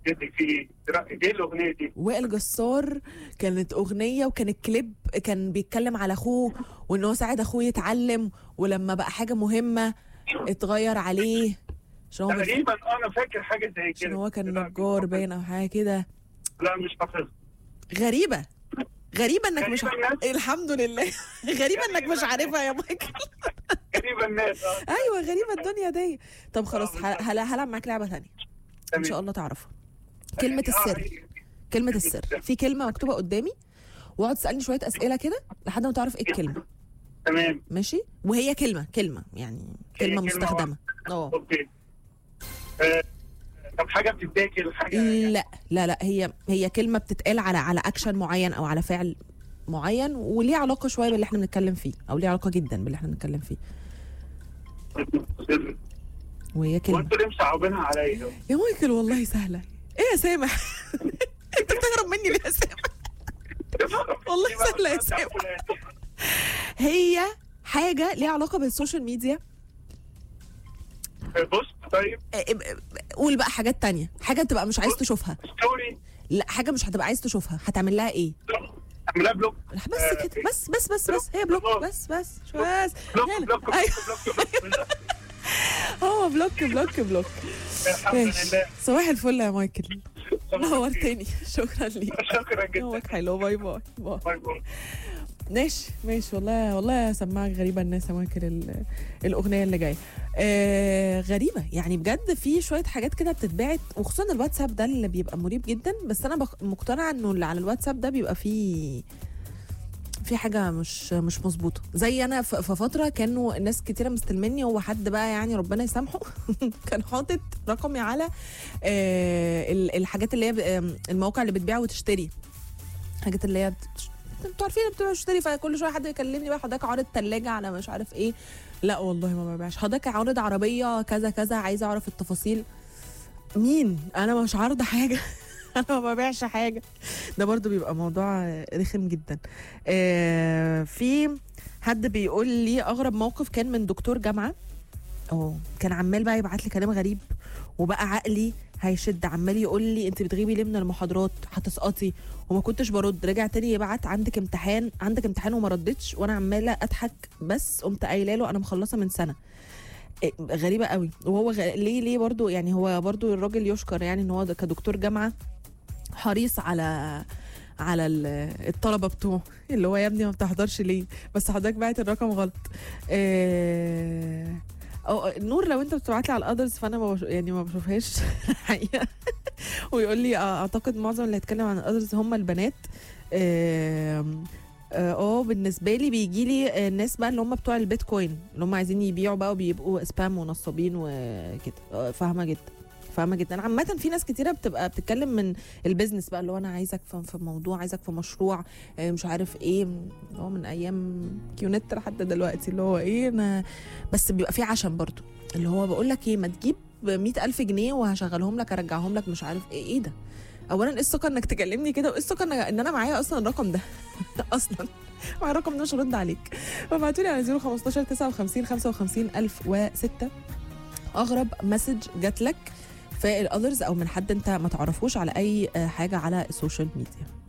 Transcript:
جدك في ايه؟ ايه الاغنيه دي؟ وائل جسار كانت اغنيه وكان الكليب كان بيتكلم على اخوه وان هو ساعد اخوه يتعلم ولما بقى حاجه مهمه اتغير عليه عشان هو تقريبا انا فاكر حاجه زي كده عشان هو كان لا، نجار باين او حاجه كده لا مش حافظ غريبه غريبه انك مش غريبة الناس. الحمد لله غريبه انك مش عارفها يا مايكل تقريبا الناس اه ايوه غريبه الدنيا دي طب خلاص ه- هل- هلعب معاك لعبه ثانيه ان تمام. شاء الله تعرفها كلمه آه، السر كلمه السر في كلمه مكتوبه قدامي واقعد تسالني شويه اسئله كده لحد ما تعرف ايه الكلمه تمام ماشي وهي كلمه كلمه يعني كلمه كلمة مستخدمه اه اوكي آه، طب حاجه بتتاكل حاجه لا لا لا هي هي كلمه بتتقال على على اكشن معين او على فعل معين وليه علاقه شويه باللي احنا بنتكلم فيه او ليه علاقه جدا باللي احنا بنتكلم فيه وهي كلمه وانتوا ليه مصعبينها عليا؟ يا مايكل والله سهله ايه يا سامح انت بتهرب مني ليه يا سامح والله سهلة يا سامح. هي حاجه ليها علاقه بالسوشيال ميديا بص طيب اه، اه، قول بقى حاجات تانية حاجه تبقى مش عايز تشوفها ستوري لا حاجه مش هتبقى عايز تشوفها هتعمل لها ايه اعملها بلوك لا بس كده بس بس بس بس هي بلوك بس بس شو بس بلوك يلا. بلوك ايوه بلوك بلوك هو بلوك بلوك بلوك الحمد ماشي لله صباح الفل يا مايكل نورتني شكرا ليك شكرا جدا يومك حلو باي باي باي باي باي ماشي ماشي والله والله سماعك غريبة الناس يا مايكل ال- الأغنية اللي جاية آه غريبة يعني بجد في شوية حاجات كده بتتبعت وخصوصا الواتساب ده اللي بيبقى مريب جدا بس أنا بق- مقتنعة إنه اللي على الواتساب ده بيبقى فيه في حاجة مش مش مظبوطة زي أنا ف- في فترة كانوا الناس كتيرة مستلمني هو حد بقى يعني ربنا يسامحه كان حاطط رقمي على آه ال- الحاجات اللي هي ب- آم، المواقع اللي بتبيع وتشتري حاجات اللي هي بتش... انتوا عارفين اللي بتبقى تشتري فكل شويه حد يكلمني بقى حضرتك عارض ثلاجه على مش عارف ايه لا والله ما ببيعش حضرتك عارض عربيه كذا كذا عايزه اعرف التفاصيل مين انا مش عارضه حاجه انا ما ببيعش حاجه ده برضو بيبقى موضوع رخم جدا آه في حد بيقول لي اغرب موقف كان من دكتور جامعه اه كان عمال بقى يبعت لي كلام غريب وبقى عقلي هيشد عمال يقول لي انت بتغيبي ليه من المحاضرات هتسقطي وما كنتش برد رجع تاني يبعت عندك امتحان عندك امتحان وما ردتش وانا عماله اضحك بس قمت قايله له انا مخلصه من سنه إيه، غريبه قوي وهو غ... ليه ليه برضو يعني هو برضو الراجل يشكر يعني ان هو ده كدكتور جامعه حريص على على ال- الطلبه بتوعه اللي هو يا ابني ما بتحضرش ليه بس حضرتك بعت الرقم غلط إيه... أو نور لو انت بتبعت لي على الاذرز فانا ما بش... يعني ما بشوفهاش الحقيقه ويقول لي آه، اعتقد معظم اللي هيتكلم عن الاذرز هم البنات آم، اه آه، بالنسبه لي بيجي لي الناس بقى اللي هم بتوع البيتكوين اللي هم عايزين يبيعوا بقى وبيبقوا سبام ونصابين وكده آه، فاهمه جدا فاهمه جدا عامه في ناس كتيره بتبقى بتتكلم من البيزنس بقى اللي هو انا عايزك في في موضوع عايزك في مشروع آه، مش عارف ايه اللي هو من ايام كيونت لحد دلوقتي اللي هو ايه انا بس بيبقى في عشم برضو اللي هو بقول لك ايه ما تجيب مئة ألف جنيه وهشغلهم لك ارجعهم لك مش عارف ايه ايه ده اولا ايه الثقه انك تكلمني كده وايه الثقه إن- ان انا معايا اصلا الرقم ده اصلا مع الرقم ده مش هرد عليك فابعتوا لي على 015 59 55 1006 اغرب مسج جات لك في الاذرز او من حد انت ما تعرفوش على اي آه، حاجه على السوشيال ميديا